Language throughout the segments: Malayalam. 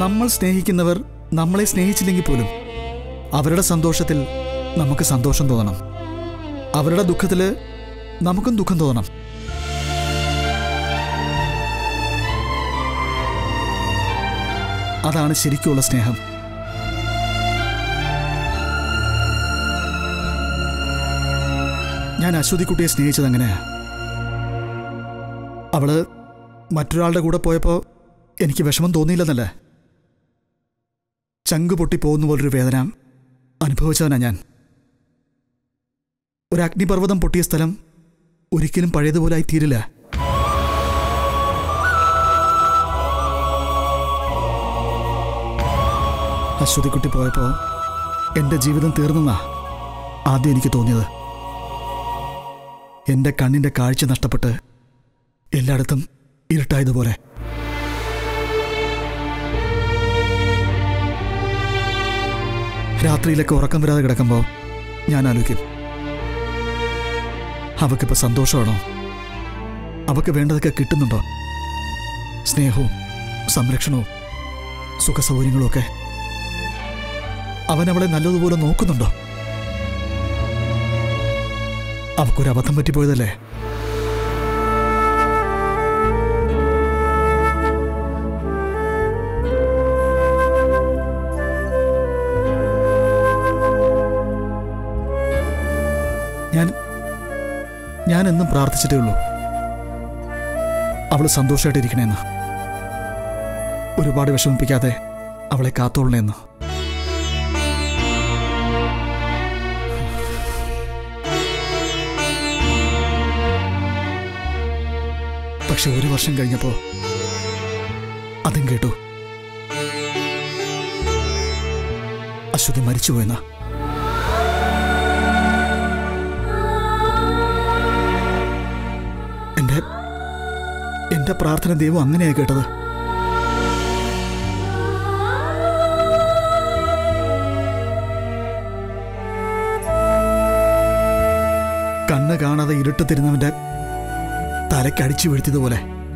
നമ്മൾ സ്നേഹിക്കുന്നവർ നമ്മളെ സ്നേഹിച്ചില്ലെങ്കിൽ പോലും അവരുടെ സന്തോഷത്തിൽ നമുക്ക് സന്തോഷം തോന്നണം അവരുടെ ദുഃഖത്തിൽ നമുക്കും ദുഃഖം തോന്നണം അതാണ് ശരിക്കുള്ള സ്നേഹം ഞാൻ അശ്വതിക്കുട്ടിയെ സ്നേഹിച്ചത് അങ്ങനെയാ അവള് മറ്റൊരാളുടെ കൂടെ പോയപ്പോൾ എനിക്ക് വിഷമം തോന്നിയില്ലെന്നല്ലേ ചങ്ക് പൊട്ടി പോകുന്ന പോലൊരു വേദന അനുഭവിച്ചവനാ ഞാൻ ഒരു അഗ്നിപർവ്വതം പൊട്ടിയ സ്ഥലം ഒരിക്കലും പഴയതുപോലായി തീരില്ല അശ്വതിക്കുട്ടി പോയപ്പോൾ എൻ്റെ ജീവിതം തീർന്നെന്നാ ആദ്യം എനിക്ക് തോന്നിയത് എൻ്റെ കണ്ണിൻ്റെ കാഴ്ച നഷ്ടപ്പെട്ട് എല്ലായിടത്തും ഇരുട്ടായതുപോലെ രാത്രിയിലൊക്കെ ഉറക്കം വരാതെ കിടക്കുമ്പോൾ ഞാൻ ആലോചിക്കും അവക്കിപ്പോൾ സന്തോഷമാണോ അവക്ക് വേണ്ടതൊക്കെ കിട്ടുന്നുണ്ടോ സ്നേഹവും സംരക്ഷണവും സുഖസൗകര്യങ്ങളും ഒക്കെ അവൻ അവളെ നല്ലതുപോലെ നോക്കുന്നുണ്ടോ അവക്കൊരു അബദ്ധം പറ്റിപ്പോയതല്ലേ ഞാൻ ഞാൻ എന്നും പ്രാർത്ഥിച്ചിട്ടേ ഉള്ളൂ അവൾ സന്തോഷമായിട്ടിരിക്കണേന്ന് ഒരുപാട് വിഷമിപ്പിക്കാതെ അവളെ കാത്തോളണേന്ന് പക്ഷെ ഒരു വർഷം കഴിഞ്ഞപ്പോ അതും കേട്ടു അശ്വതി മരിച്ചുപോയെന്നാ എന്റെ എന്റെ പ്രാർത്ഥന ദൈവം അങ്ങനെയാ കേട്ടത് കണ്ണ് കാണാതെ ഇരുട്ട് തരുന്നവന്റെ തലക്കടിച്ചു വീഴ്ത്തിയതുപോലെ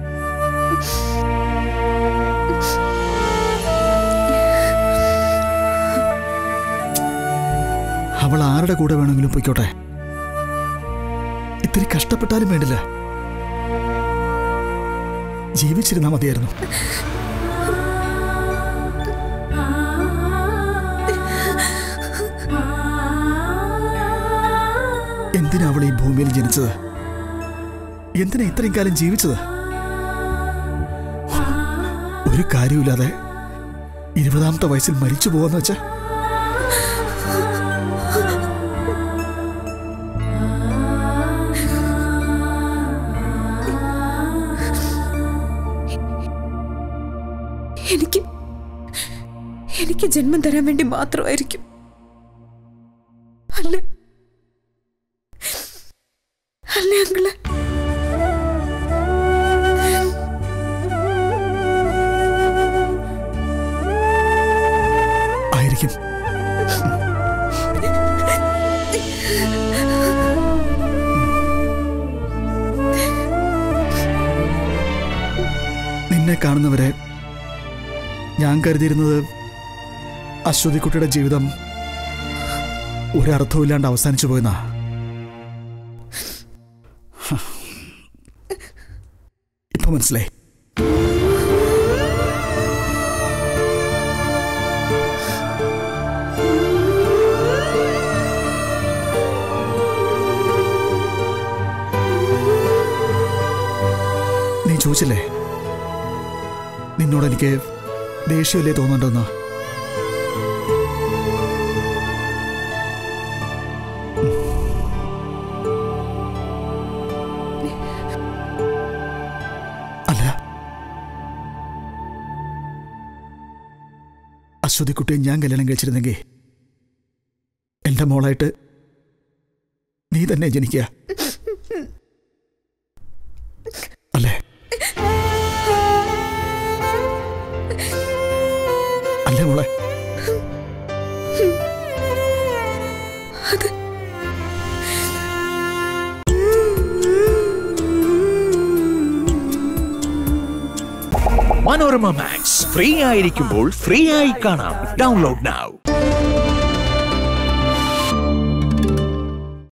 അവൾ ആരുടെ കൂടെ വേണമെങ്കിലും പൊയ്ക്കോട്ടെ ഇത്തിരി കഷ്ടപ്പെട്ടാലും വേണ്ടില്ല ജീവിച്ചിരുന്നാ മതിയായിരുന്നു എന്തിനാ അവൾ ഈ ഭൂമിയിൽ ജനിച്ചത് എന്തിനാ ഇത്രയും കാലം ജീവിച്ചത് ഒരു കാര്യമില്ലാതെ ഇരുപതാമത്തെ വയസ്സിൽ മരിച്ചു പോവാന്ന് വെച്ചാ എനിക്ക് എനിക്ക് ജന്മം തരാൻ വേണ്ടി മാത്രമായിരിക്കും അല്ല അല്ലേ അങ്കിള് ആയിരിക്കും നിന്നെ കാണുന്നവരെ ഞാൻ കരുതിയിരുന്നത് അശ്വതിക്കുട്ടിയുടെ ജീവിതം ഒരർത്ഥവുമില്ലാണ്ട് അവസാനിച്ചു പോയെന്നാ ഹ. ഇപ്പൊ മനസ്സിലായി നീ ചോദിച്ചില്ലേ നിന്നോട് എനിക്ക് ദേഷ്യമല്ലേ തോന്നുന്നുണ്ടെന്ന് അല്ല അശ്വതിക്കുട്ടിയെ ഞാൻ കല്യാണം കഴിച്ചിരുന്നെങ്കിൽ എന്റെ മോളായിട്ട് നീ തന്നെ ജനിക്കുക അല്ലേ അല്ലേ മോളെ മനോരമ മാക്സ് ഫ്രീ ആയിരിക്കുമ്പോൾ ഫ്രീ ആയി കാണാം ഡൗൺലോഡ് now